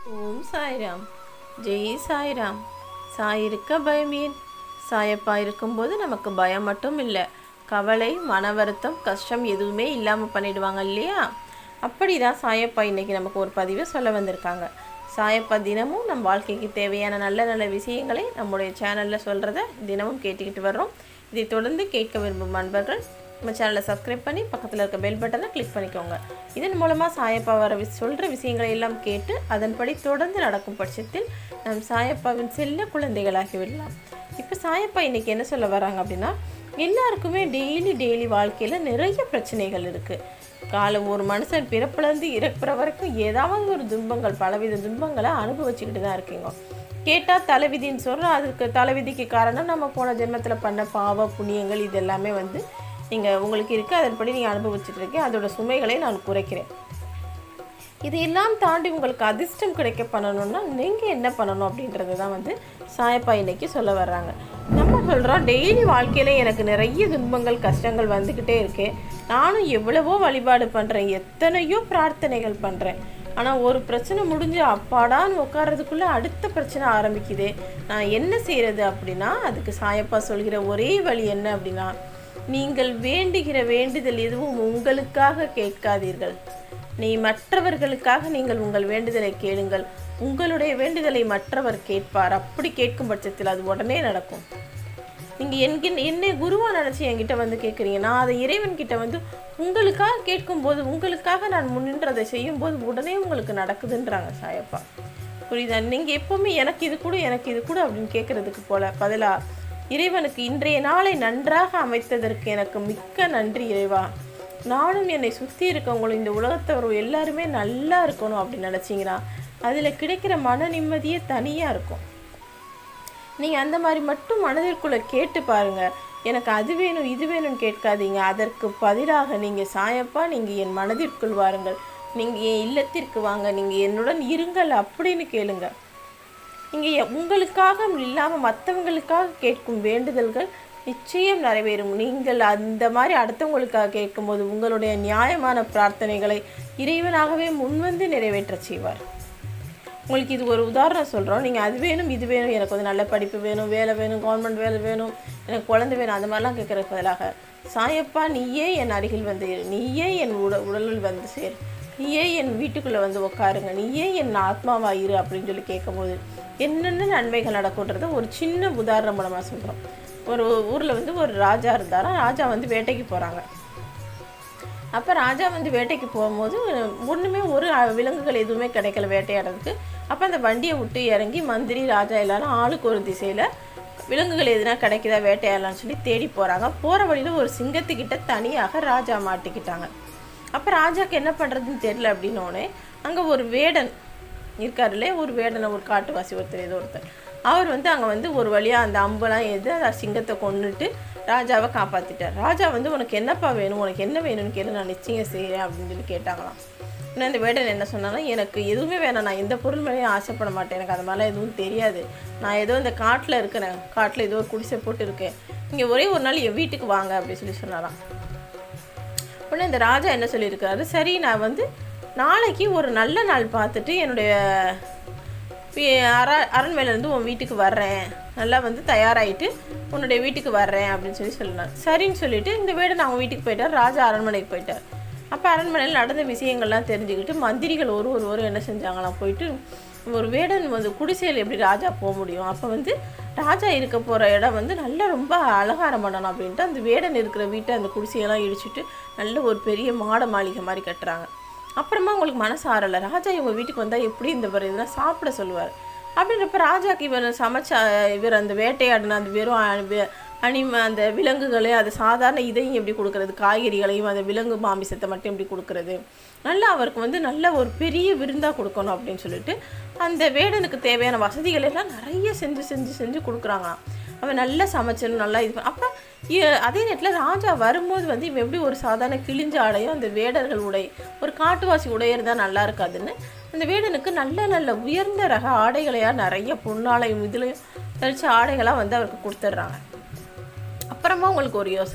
ஓம் சாய்ராம் ஜெய் சாய்ராம் சாய் இருக்க பயமேன் சாயப்பா இருக்கும்போது நமக்கு பயம் மட்டும் இல்லை கவலை மன வருத்தம் கஷ்டம் எதுவுமே இல்லாமல் பண்ணிடுவாங்க இல்லையா அப்படி தான் சாயப்பா இன்னைக்கு நமக்கு ஒரு பதிவை சொல்ல வந்திருக்காங்க சாயப்பா தினமும் நம் வாழ்க்கைக்கு தேவையான நல்ல நல்ல விஷயங்களை நம்முடைய சேனலில் சொல்கிறத தினமும் கேட்டுக்கிட்டு வர்றோம் இதை தொடர்ந்து கேட்க விரும்பும் நண்பர்கள் நம்ம சேனலை சப்ஸ்கிரைப் பண்ணி பக்கத்தில் இருக்க பெல் பட்டனை கிளிக் பண்ணிக்கோங்க இதன் மூலமாக சாயப்பா வர வி சொல்கிற விஷயங்களை எல்லாம் கேட்டு அதன்படி தொடர்ந்து நடக்கும் பட்சத்தில் நம் சாயப்பாவின் செல்ல குழந்தைகளாகி விடலாம் இப்போ சாயப்பா இன்னைக்கு என்ன சொல்ல வராங்க அப்படின்னா எல்லாருக்குமே டெய்லி டெய்லி வாழ்க்கையில் நிறைய பிரச்சனைகள் இருக்குது காலை ஒரு மனுஷன் பிறப்புலேருந்து இறப்புற வரைக்கும் ஏதாவது ஒரு துன்பங்கள் பலவித துன்பங்களை அனுபவிச்சுக்கிட்டு தான் இருக்கீங்க கேட்டால் தலைவிதின்னு சொல்கிறோம் அதுக்கு தலைவிதிக்கு காரணம் நம்ம போன ஜென்மத்தில் பண்ண பாவ புண்ணியங்கள் இது எல்லாமே வந்து நீங்கள் உங்களுக்கு இருக்குது அதன்படி நீங்கள் அனுபவிச்சுட்டு இருக்கீங்க அதோட சுமைகளை நான் குறைக்கிறேன் இதையெல்லாம் தாண்டி உங்களுக்கு அதிர்ஷ்டம் கிடைக்க பண்ணணும்னா நீங்கள் என்ன பண்ணணும் அப்படின்றது தான் வந்து சாயப்பா இன்னைக்கு சொல்ல வர்றாங்க நம்ம சொல்கிறோம் டெய்லி வாழ்க்கையில் எனக்கு நிறைய துன்பங்கள் கஷ்டங்கள் வந்துக்கிட்டே இருக்கு நானும் எவ்வளவோ வழிபாடு பண்ணுறேன் எத்தனையோ பிரார்த்தனைகள் பண்ணுறேன் ஆனால் ஒரு பிரச்சனை முடிஞ்சு அப்பாடான்னு உட்கார்றதுக்குள்ளே அடுத்த பிரச்சனை ஆரம்பிக்குது நான் என்ன செய்கிறது அப்படின்னா அதுக்கு சாயப்பா சொல்கிற ஒரே வழி என்ன அப்படின்னா நீங்கள் வேண்டுகிற வேண்டுதல் எதுவும் உங்களுக்காக கேட்காதீர்கள் நீ மற்றவர்களுக்காக நீங்கள் உங்கள் வேண்டுதலை கேளுங்கள் உங்களுடைய வேண்டுதலை மற்றவர் கேட்பார் அப்படி கேட்கும் பட்சத்தில் அது உடனே நடக்கும் நீங்கள் என்கின் என்னை குருவாக நினச்சி என்கிட்ட வந்து கேட்குறீங்க நான் அதை இறைவன் கிட்ட வந்து உங்களுக்காக கேட்கும்போது உங்களுக்காக நான் முன்னின்றதை செய்யும்போது உடனே உங்களுக்கு நடக்குதுன்றாங்க சாயப்பா புரியுதா நீங்கள் எப்போவுமே எனக்கு இது கூட எனக்கு இது கூட அப்படின்னு கேட்குறதுக்கு போல பதிலாக இறைவனுக்கு இன்றைய நாளை நன்றாக அமைத்ததற்கு எனக்கு மிக்க நன்றி இறைவா நானும் என்னை சுற்றி இருக்கவங்களும் இந்த உலகத்தவர் எல்லாருமே நல்லா இருக்கணும் அப்படின்னு நினச்சிங்கன்னா அதில் கிடைக்கிற மன நிம்மதியே தனியாக இருக்கும் நீங்கள் அந்த மாதிரி மட்டும் மனதிற்குள்ளே கேட்டு பாருங்கள் எனக்கு அது வேணும் இது வேணும்னு கேட்காதீங்க அதற்கு பதிலாக நீங்கள் சாயப்பா நீங்கள் என் மனதிற்குள் வாருங்கள் நீங்கள் என் இல்லத்திற்கு வாங்க நீங்கள் என்னுடன் இருங்கள் அப்படின்னு கேளுங்க நீங்கள் உங்களுக்காக இல்லாமல் மற்றவங்களுக்காக கேட்கும் வேண்டுதல்கள் நிச்சயம் நிறைவேறும் நீங்கள் அந்த மாதிரி அடுத்தவங்களுக்காக கேட்கும்போது உங்களுடைய நியாயமான பிரார்த்தனைகளை இறைவனாகவே முன்வந்து நிறைவேற்ற செய்வார் உங்களுக்கு இது ஒரு உதாரணம் சொல்கிறோம் நீங்கள் அது வேணும் இது வேணும் எனக்கு வந்து நல்ல படிப்பு வேணும் வேலை வேணும் கவர்மெண்ட் வேலை வேணும் எனக்கு குழந்தை வேணும் அந்த மாதிரிலாம் கேட்குற பதிலாக சாயப்பா நீயே என் அருகில் வந்து இரு நீயே என் உட உடலில் வந்து சேர் நீயே என் வீட்டுக்குள்ளே வந்து உட்காருங்க நீயே என் ஆத்மாவா இரு அப்படின்னு சொல்லி கேட்கும்போது என்னென்ன நன்மைகள் நடக்குன்றத ஒரு சின்ன உதாரணம் மூலமாக சொல்கிறோம் ஒரு ஊரில் வந்து ஒரு ராஜா இருந்தாராம் ராஜா வந்து வேட்டைக்கு போகிறாங்க அப்போ ராஜா வந்து வேட்டைக்கு போகும்போது ஒன்றுமே ஒரு விலங்குகள் எதுவுமே கிடைக்கல வேட்டையாடுறதுக்கு அப்போ அந்த வண்டியை விட்டு இறங்கி மந்திரி ராஜா எல்லாரும் ஆளுக்கு ஒரு திசையில் விலங்குகள் எதுனா கிடைக்குதா வேட்டையாடலாம்னு சொல்லி தேடி போகிறாங்க போகிற வழியில் ஒரு சிங்கத்துக்கிட்ட தனியாக ராஜா மாட்டிக்கிட்டாங்க அப்போ ராஜாக்கு என்ன பண்ணுறதுன்னு தெரியல அப்படின்னோடனே அங்கே ஒரு வேடன் இருக்காருல்லே ஒரு வேடனை ஒரு காட்டுவாசி ஒருத்தர் ஏதோ ஒருத்தர் அவர் வந்து அங்கே வந்து ஒரு வழியாக அந்த அம்பெல்லாம் எது அந்த சிங்கத்தை கொண்டுட்டு ராஜாவை காப்பாற்றிட்டார் ராஜா வந்து உனக்கு என்னப்பா வேணும் உனக்கு என்ன வேணும்னு கேட்டு நான் நிச்சயம் செய்கிறேன் அப்படின்னு சொல்லி கேட்டாங்களாம் இன்னும் அந்த வேடன் என்ன சொன்னாலும் எனக்கு எதுவுமே வேணாம் நான் எந்த பொருள் மேலேயும் ஆசைப்பட மாட்டேன் எனக்கு அது மாதிரிலாம் எதுவும் தெரியாது நான் ஏதோ இந்த காட்டில் இருக்கிறேன் காட்டில் ஏதோ ஒரு குடிசை போட்டு இருக்கேன் இங்கே ஒரே ஒரு நாள் என் வீட்டுக்கு வாங்க அப்படின்னு சொல்லி சொன்னாராம் உடனே இந்த ராஜா என்ன சொல்லியிருக்காரு சரி நான் வந்து நாளைக்கு ஒரு நல்ல நாள் பார்த்துட்டு என்னுடைய அர அரண்மனையிலேருந்து உன் வீட்டுக்கு வர்றேன் நல்லா வந்து தயாராகிட்டு உன்னுடைய வீட்டுக்கு வர்றேன் அப்படின்னு சொல்லி சொன்னார் சரின்னு சொல்லிட்டு இந்த வீடு நான் வீட்டுக்கு போயிட்டார் ராஜா அரண்மனைக்கு போயிட்டார் அப்போ அரண்மனையில் நடந்த விஷயங்கள்லாம் தெரிஞ்சுக்கிட்டு மந்திரிகள் ஒரு ஒரு ஒரு என்ன செஞ்சாங்களாம் போயிட்டு ஒரு வேடன் வந்து குடிசையில் எப்படி ராஜா போக முடியும் அப்போ வந்து ராஜா இருக்க போகிற இடம் வந்து நல்லா ரொம்ப அலங்காரம் பண்ணணும் அப்படின்ட்டு அந்த வேடன் இருக்கிற வீட்டை அந்த குடிசையெல்லாம் இடிச்சிட்டு நல்ல ஒரு பெரிய மாட மாளிகை மாதிரி கட்டுறாங்க அப்புறமா உங்களுக்கு மனசு ஆறலை ராஜா இவங்க வீட்டுக்கு வந்தால் எப்படி இந்த மாதிரி இதெல்லாம் சாப்பிட சொல்லுவார் அப்படின்றப்ப ராஜாக்கு இவர் சமைச்ச இவர் அந்த வேட்டையாடின அந்த வெறும் அனிம அந்த விலங்குகளை அது சாதாரண இதையும் எப்படி கொடுக்கறது காய்கறிகளையும் அந்த விலங்கு மாமிசத்தை மட்டும் எப்படி கொடுக்கறது நல்லா அவருக்கு வந்து நல்ல ஒரு பெரிய விருந்தாக கொடுக்கணும் அப்படின்னு சொல்லிட்டு அந்த வேடனுக்கு தேவையான வசதிகள் எல்லாம் நிறைய செஞ்சு செஞ்சு செஞ்சு கொடுக்குறாங்களாம் அவன் நல்லா சமைச்சணும் நல்லா இது அப்போ அதே நேரத்தில் ராஜா வரும்போது வந்து இவன் எப்படி ஒரு சாதாரண கிழிஞ்ச ஆடையும் அந்த வேடர்கள் உடை ஒரு காட்டுவாசி உடையர் தான் நல்லா இருக்காதுன்னு அந்த வேடனுக்கு நல்ல நல்ல உயர்ந்த ரக ஆடைகளையாக நிறைய பொன்னாலையும் இதுலையும் தரிச்ச ஆடைகளாக வந்து அவருக்கு கொடுத்துட்றாங்க அப்புறமா உங்களுக்கு ஒரு யோசனை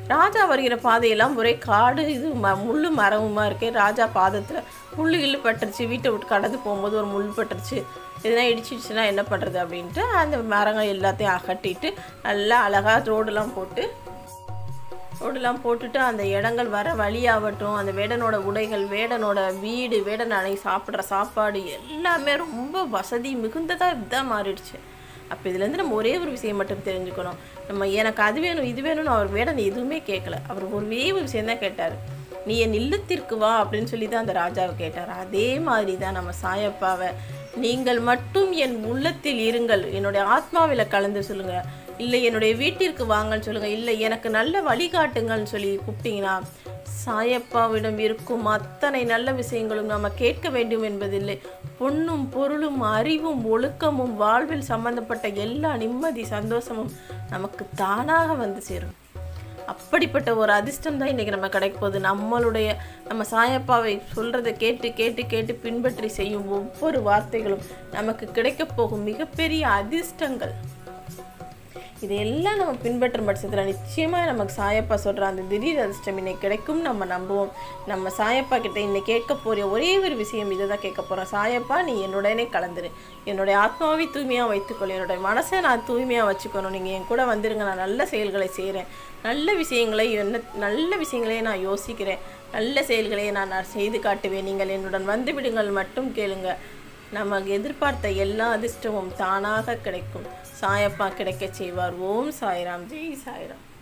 ராஜா வருகிற பாதையெல்லாம் ஒரே காடு இது ம முள்ளு மரமுமா இருக்கே ராஜா பாதத்தில் முள்ளு கிள்ளு பட்டுருச்சு வீட்டை விட்டு கடந்து போகும்போது ஒரு முள் பட்டுருச்சு இதெல்லாம் இடிச்சிடுச்சுன்னா என்ன பண்ணுறது அப்படின்ட்டு அந்த மரங்கள் எல்லாத்தையும் அகட்டிட்டு நல்லா அழகாக ரோடெல்லாம் போட்டு ரோடெல்லாம் போட்டுட்டு அந்த இடங்கள் வர வழியாகட்டும் அந்த வேடனோட உடைகள் வேடனோட வீடு வேடன் அணை சாப்பிட்ற சாப்பாடு எல்லாமே ரொம்ப வசதி மிகுந்ததாக இதாக மாறிடுச்சு அப்போ இதுலேருந்து நம்ம ஒரே ஒரு விஷயம் மட்டும் தெரிஞ்சுக்கணும் நம்ம எனக்கு அது வேணும் இது வேணும்னு அவர் வேடன் எதுவுமே கேட்கல அவர் ஒரே ஒரு விஷயம் தான் கேட்டார் நீ என் இல்லத்திற்கு வா அப்படின்னு சொல்லி தான் அந்த ராஜாவை கேட்டார் அதே மாதிரி தான் நம்ம சாயப்பாவை நீங்கள் மட்டும் என் உள்ளத்தில் இருங்கள் என்னுடைய ஆத்மாவில் கலந்து சொல்லுங்க இல்லை என்னுடைய வீட்டிற்கு வாங்கன்னு சொல்லுங்க இல்லை எனக்கு நல்ல வழிகாட்டுங்கள்னு சொல்லி கூப்பிட்டீங்கன்னா சாயப்பாவிடம் இருக்கும் அத்தனை நல்ல விஷயங்களும் நம்ம கேட்க வேண்டும் என்பதில்லை பொண்ணும் பொருளும் அறிவும் ஒழுக்கமும் வாழ்வில் சம்பந்தப்பட்ட எல்லா நிம்மதி சந்தோஷமும் நமக்கு தானாக வந்து சேரும் அப்படிப்பட்ட ஒரு அதிர்ஷ்டம் தான் இன்றைக்கி நம்ம கிடைக்க போகுது நம்மளுடைய நம்ம சாயப்பாவை சொல்கிறத கேட்டு கேட்டு கேட்டு பின்பற்றி செய்யும் ஒவ்வொரு வார்த்தைகளும் நமக்கு கிடைக்கப் போகும் மிகப்பெரிய அதிர்ஷ்டங்கள் இதையெல்லாம் நம்ம பின்பற்றும் பட்சத்தில் நிச்சயமாக நமக்கு சாயப்பா சொல்கிற அந்த திடீர் அதிர்ஷ்டம் இன்னைக்கு கிடைக்கும் நம்ம நம்புவோம் நம்ம சாயப்பா கிட்ட இன்னைக்கு கேட்க போகிற ஒரே ஒரு விஷயம் இதை தான் கேட்க போகிறோம் சாயப்பா நீ என்னுடனே கலந்துரு என்னுடைய ஆத்மாவை தூய்மையாக வைத்துக்கொள் என்னுடைய மனசை நான் தூய்மையாக வச்சுக்கணும் நீங்கள் என் கூட வந்துருங்க நான் நல்ல செயல்களை செய்கிறேன் நல்ல விஷயங்களை என்ன நல்ல விஷயங்களையே நான் யோசிக்கிறேன் நல்ல செயல்களையே நான் நான் செய்து காட்டுவேன் நீங்கள் என்னுடன் வந்து விடுங்கள் மட்டும் கேளுங்க நமக்கு எதிர்பார்த்த எல்லா அதிர்ஷ்டமும் தானாக கிடைக்கும் சாயப்பா கிடைக்கச் செய்வார் ஓம் சாய்ராம் ஜெய் சாய்ராம்